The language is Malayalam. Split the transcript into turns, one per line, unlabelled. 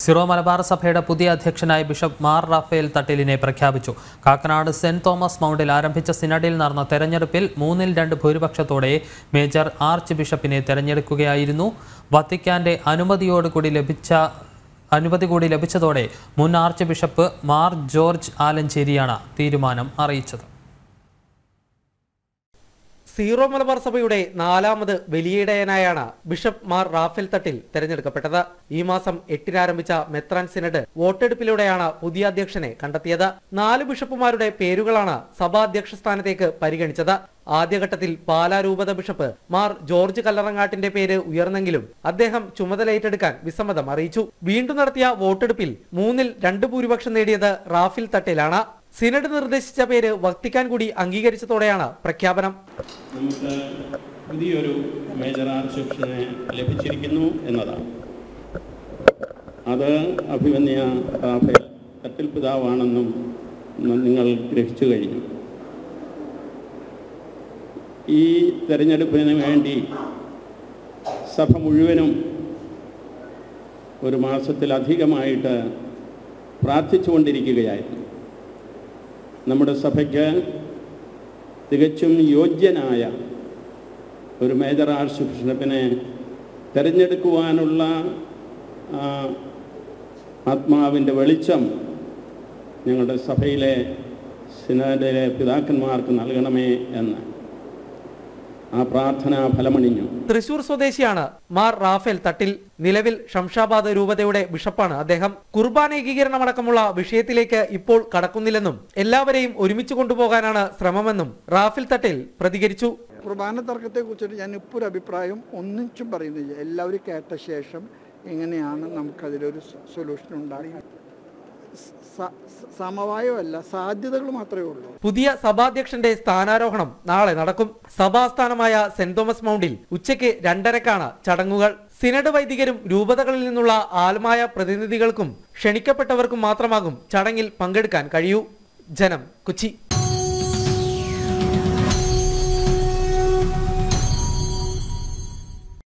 സിറോ മലബാർ സഭയുടെ പുതിയ അധ്യക്ഷനായി ബിഷപ്പ് മാർ റാഫേൽ തട്ടിലിനെ പ്രഖ്യാപിച്ചു കാക്കനാട് സെന്റ് തോമസ് മൗണ്ടിൽ ആരംഭിച്ച സിനഡിൽ നടന്ന തെരഞ്ഞെടുപ്പിൽ മൂന്നിൽ രണ്ട് ഭൂരിപക്ഷത്തോടെ മേജർ ആർച്ച് ബിഷപ്പിനെ തെരഞ്ഞെടുക്കുകയായിരുന്നു വത്തിക്കാന്റെ അനുമതിയോടുകൂടി ലഭിച്ച അനുമതി കൂടി ലഭിച്ചതോടെ മുൻ ആർച്ച് ബിഷപ്പ് മാർ ജോർജ് ആലഞ്ചേരിയാണ് തീരുമാനം അറിയിച്ചത്
സീറോ മലബാർ സഭയുടെ നാലാമത് വലിയിടയനായാണ് ബിഷപ്പ് മാർ റാഫേൽ തട്ടിൽ തെരഞ്ഞെടുക്കപ്പെട്ടത് ഈ മാസം എട്ടിന് ആരംഭിച്ച മെത്രാൻ സിനഡ് വോട്ടെടുപ്പിലൂടെയാണ് പുതിയ അധ്യക്ഷനെ കണ്ടെത്തിയത് നാല് ബിഷപ്പുമാരുടെ പേരുകളാണ് സഭാ അധ്യക്ഷ സ്ഥാനത്തേക്ക് പരിഗണിച്ചത് ആദ്യഘട്ടത്തിൽ പാലാ രൂപത ബിഷപ്പ് മാർ ജോർജ് കല്ലറങ്ങാട്ടിന്റെ പേര് ഉയർന്നെങ്കിലും അദ്ദേഹം ചുമതല ഏറ്റെടുക്കാൻ വിസമ്മതം അറിയിച്ചു വീണ്ടും നടത്തിയ വോട്ടെടുപ്പിൽ മൂന്നിൽ രണ്ട് ഭൂരിപക്ഷം നേടിയത് റാഫിൽ തട്ടിലാണ് സിനഡ് നിർദ്ദേശിച്ച പേര് വത്തിക്കാൻ കൂടി അംഗീകരിച്ചതോടെയാണ് പ്രഖ്യാപനം
നമുക്ക് പുതിയൊരു മേജർ ആർച്ച് ബിഷപ്പിനെ ലഭിച്ചിരിക്കുന്നു എന്നതാണ് അത് അഭിമന്യ റാഫേൽ തട്ടിൽ പിതാവാണെന്നും നിങ്ങൾ ഗ്രഹിച്ചു കഴിഞ്ഞു ഈ തെരഞ്ഞെടുപ്പിന് വേണ്ടി സഭ മുഴുവനും ഒരു മാസത്തിലധികമായിട്ട് പ്രാർത്ഥിച്ചുകൊണ്ടിരിക്കുകയായിരുന്നു നമ്മുടെ സഭയ്ക്ക് തികച്ചും യോഗ്യനായ ഒരു മേജർ ആർച്ച് ബിഷപ്പിനെ തിരഞ്ഞെടുക്കുവാനുള്ള ആ, ആത്മാവിൻ്റെ വെളിച്ചം ഞങ്ങളുടെ സഭയിലെ സിനഡിലെ പിതാക്കന്മാർക്ക് നൽകണമേ എന്ന് ആ പ്രാർത്ഥന ഫലമണിഞ്ഞു
തൃശൂർ സ്വദേശിയാണ് മാർ റാഫേൽ തട്ടിൽ നിലവിൽ ഷംഷാബാദ് രൂപതയുടെ ബിഷപ്പാണ് അദ്ദേഹം കുർബാന ഏകീകരണം അടക്കമുള്ള വിഷയത്തിലേക്ക് ഇപ്പോൾ കടക്കുന്നില്ലെന്നും എല്ലാവരെയും ഒരുമിച്ച് കൊണ്ടുപോകാനാണ് ശ്രമമെന്നും റാഫേൽ തട്ടിൽ പ്രതികരിച്ചു
കുർബാന തർക്കത്തെ കുറിച്ചിട്ട് ഞാൻ ഇപ്പോൾ ഒരു അഭിപ്രായം ഒന്നിച്ചും പറയുന്നില്ല എല്ലാവരും കേട്ട ശേഷം എങ്ങനെയാണ് നമുക്കതിലൊരു സൊല്യൂഷൻ ഉണ്ടാകുക സ- സ- സമവായമല്ല സാധ്യതകൾ മാത്രമേ ഉള്ളൂ
പുതിയ സഭാധ്യക്ഷന്റെ സ്ഥാനാരോഹണം നാളെ നടക്കും സഭാസ്ഥാനമായ സെന്റ് തോമസ് മൗണ്ടിൽ ഉച്ചയ്ക്ക് രണ്ടരക്കാണ് ചടങ്ങുകൾ സിനഡ് വൈദികരും രൂപതകളിൽ നിന്നുള്ള ആത്മായ പ്രതിനിധികൾക്കും ക്ഷണിക്കപ്പെട്ടവർക്കും മാത്രമാകും ചടങ്ങിൽ പങ്കെടുക്കാൻ കഴിയൂ ജനം കൊച്ചി